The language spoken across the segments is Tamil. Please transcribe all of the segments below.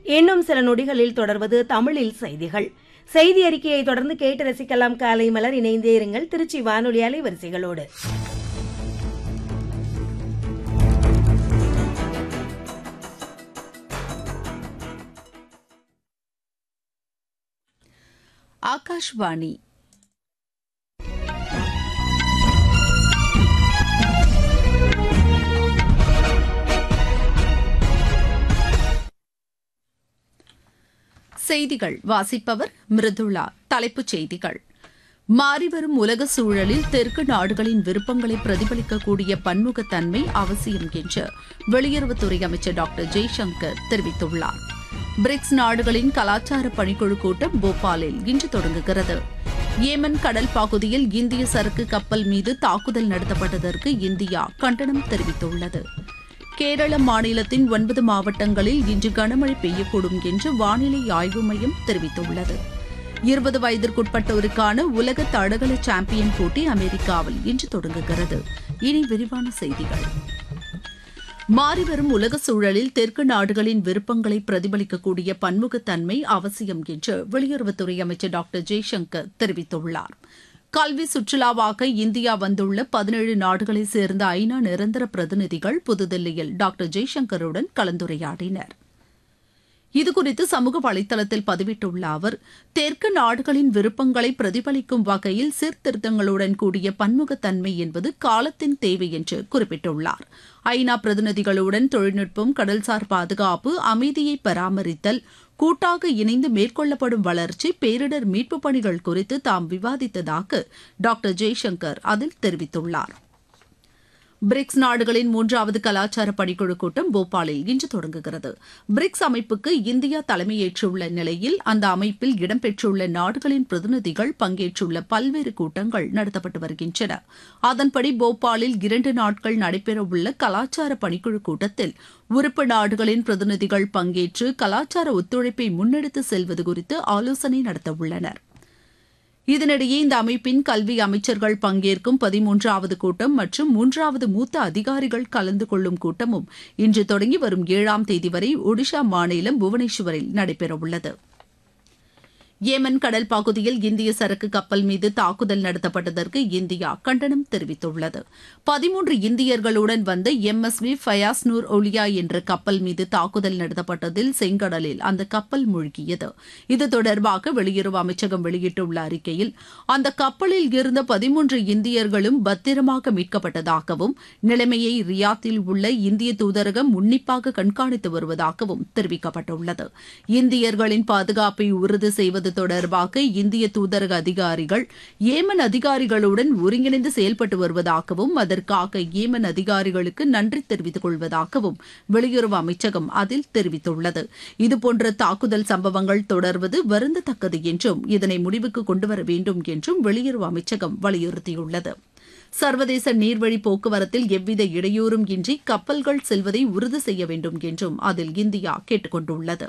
இன்னும் சில நொடிகளில் தொடர்வது தமிழில் செய்திகள் செய்தி அறிக்கையை தொடர்ந்து கேட்டு ரசிக்கலாம் காலை மலர் இணைந்தே இருங்கள் திருச்சி வானொலி அலைவரிசைகளோடு ஆகாஷ்வாணி செய்திகள் வாசிப்பவர் மிருதுளா தலைப்புச் செய்திகள் மாறிவரும் உலக சூழலில் தெற்கு நாடுகளின் விருப்பங்களை பிரதிபலிக்கக்கூடிய பன்முகத்தன்மை அவசியம் என்று வெளியுறவுத்துறை அமைச்சர் டாக்டர் ஜெய்சங்கர் தெரிவித்துள்ளார் பிரிக்ஸ் நாடுகளின் கலாச்சார பணிக்குழு கூட்டம் போபாலில் இன்று தொடங்குகிறது ஏமன் கடல் பகுதியில் இந்திய சரக்கு கப்பல் மீது தாக்குதல் நடத்தப்பட்டதற்கு இந்தியா கண்டனம் தெரிவித்துள்ளது கேரள மாநிலத்தின் ஒன்பது மாவட்டங்களில் இன்று கனமழை பெய்யக்கூடும் என்று வானிலை ஆய்வு மையம் தெரிவித்துள்ளது இருபது வயதிற்குட்பட்டோருக்கான உலக தடகள சாம்பியன் போட்டி அமெரிக்காவில் இன்று தொடங்குகிறது இனி விரிவான செய்திகள் மாறிவரும் உலக சூழலில் தெற்கு நாடுகளின் விருப்பங்களை பிரதிபலிக்கக்கூடிய பன்முகத்தன்மை அவசியம் என்று வெளியுறவுத்துறை அமைச்சர் டாக்டர் ஜெய்சங்கர் தெரிவித்துள்ளார் கல்வி சுற்றுலாவாக இந்தியா வந்துள்ள பதினேழு நாடுகளைச் சேர்ந்த ஐநா நிரந்தர பிரதிநிதிகள் புதுதில்லியில் டாக்டர் ஜெய்சங்கருடன் கலந்துரையாடினர் இதுகுறித்து சமூக வலைதளத்தில் பதிவிட்டுள்ள அவர் தெற்கு நாடுகளின் விருப்பங்களை பிரதிபலிக்கும் வகையில் சீர்திருத்தங்களுடன் கூடிய பன்முகத்தன்மை என்பது காலத்தின் தேவை என்று குறிப்பிட்டுள்ளார் ஐநா பிரதிநிதிகளுடன் தொழில்நுட்பம் கடல்சார் பாதுகாப்பு அமைதியை பராமரித்தல் கூட்டாக இணைந்து மேற்கொள்ளப்படும் வளர்ச்சி பேரிடர் மீட்புப் பணிகள் குறித்து தாம் விவாதித்ததாக டாக்டர் ஜெய்சங்கர் அதில் தெரிவித்துள்ளார் பிரிக்ஸ் நாடுகளின் மூன்றாவது கலாச்சார பணிக்குழு கூட்டம் போபாலில் இன்று தொடங்குகிறது பிரிக்ஸ் அமைப்புக்கு இந்தியா தலைமையேற்றுள்ள நிலையில் அந்த அமைப்பில் இடம்பெற்றுள்ள நாடுகளின் பிரதிநிதிகள் பங்கேற்றுள்ள பல்வேறு கூட்டங்கள் நடத்தப்பட்டு வருகின்றன அதன்படி போபாலில் இரண்டு நாட்கள் நடைபெறவுள்ள கலாச்சார பணிக்குழு கூட்டத்தில் உறுப்பு நாடுகளின் பிரதிநிதிகள் பங்கேற்று கலாச்சார ஒத்துழைப்பை முன்னெடுத்து செல்வது குறித்து ஆலோசனை நடத்தவுள்ளனா் இதனிடையே இந்த அமைப்பின் கல்வி அமைச்சர்கள் பங்கேற்கும் பதிமூன்றாவது கூட்டம் மற்றும் மூன்றாவது மூத்த அதிகாரிகள் கலந்து கொள்ளும் கூட்டமும் இன்று தொடங்கி வரும் ஏழாம் தேதி வரை ஒடிஷா மாநிலம் புவனேஸ்வரில் நடைபெறவுள்ளது ஏமன் கடல் பகுதியில் இந்திய சரக்கு கப்பல் மீது தாக்குதல் நடத்தப்பட்டதற்கு இந்தியா கண்டனம் தெரிவித்துள்ளது பதிமூன்று இந்தியர்களுடன் வந்த M S V Fayaz Noor Olia என்ற கப்பல் மீது தாக்குதல் நடத்தப்பட்டதில் செங்கடலில் அந்த கப்பல் மூழ்கியது இது தொடர்பாக வெளியுறவு அமைச்சகம் வெளியிட்டுள்ள அறிக்கையில் அந்த கப்பலில் இருந்த பதிமூன்று இந்தியர்களும் பத்திரமாக மீட்கப்பட்டதாகவும் நிலைமையை ரியாத்தில் உள்ள இந்திய தூதரகம் உன்னிப்பாக கண்காணித்து வருவதாகவும் தெரிவிக்கப்பட்டுள்ளது இந்தியர்களின் பாதுகாப்பை உறுதி செய்வது செய்வது தொடர்பாக இந்திய தூதரக அதிகாரிகள் ஏமன் அதிகாரிகளுடன் ஒருங்கிணைந்து செயல்பட்டு வருவதாகவும் அதற்காக ஏமன் அதிகாரிகளுக்கு நன்றி தெரிவித்துக் கொள்வதாகவும் வெளியுறவு அமைச்சகம் அதில் தெரிவித்துள்ளது இதுபோன்ற தாக்குதல் சம்பவங்கள் தொடர்வது வருந்தத்தக்கது என்றும் இதனை முடிவுக்கு கொண்டுவர வேண்டும் என்றும் வெளியுறவு அமைச்சகம் வலியுறுத்தியுள்ளது சர்வதேச நீர்வழி போக்குவரத்தில் எவ்வித இடையூறும் இன்றி கப்பல்கள் செல்வதை உறுதி செய்ய வேண்டும் என்றும் அதில் இந்தியா கேட்டுக் கொண்டுள்ளது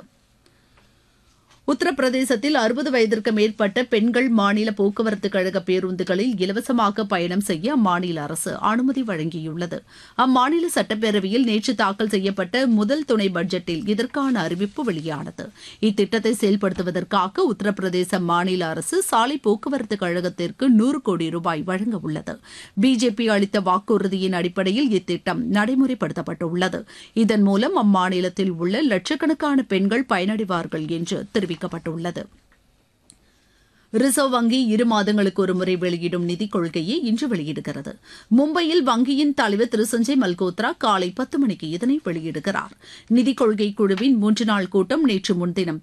உத்தரப்பிரதேசத்தில் அறுபது வயதிற்கு மேற்பட்ட பெண்கள் மாநில போக்குவரத்து கழக பேருந்துகளில் இலவசமாக பயணம் செய்ய அம்மாநில அரசு அனுமதி வழங்கியுள்ளது அம்மாநில சட்டப்பேரவையில் நேற்று தாக்கல் செய்யப்பட்ட முதல் துணை பட்ஜெட்டில் இதற்கான அறிவிப்பு வெளியானது இத்திட்டத்தை செயல்படுத்துவதற்காக உத்தரப்பிரதேச மாநில அரசு சாலை போக்குவரத்து கழகத்திற்கு நூறு கோடி ரூபாய் வழங்க உள்ளது பிஜேபி அளித்த வாக்குறுதியின் அடிப்படையில் இத்திட்டம் நடைமுறைப்படுத்தப்பட்டுள்ளது இதன் மூலம் அம்மாநிலத்தில் உள்ள லட்சக்கணக்கான பெண்கள் பயனடைவார்கள் என்று தெரிவித்தார் தெரிவிக்கப்பட்டுள்ளது ரிசர்வ் வங்கி இரு மாதங்களுக்கு ஒருமுறை வெளியிடும் நிதிக் கொள்கையை இன்று வெளியிடுகிறது மும்பையில் வங்கியின் தலைவர் திரு சஞ்சய் மல்கோத்ரா காலை பத்து மணிக்கு இதனை வெளியிடுகிறார் நிதிக் கொள்கை குழுவின் மூன்று நாள் கூட்டம் நேற்று முன்தினம்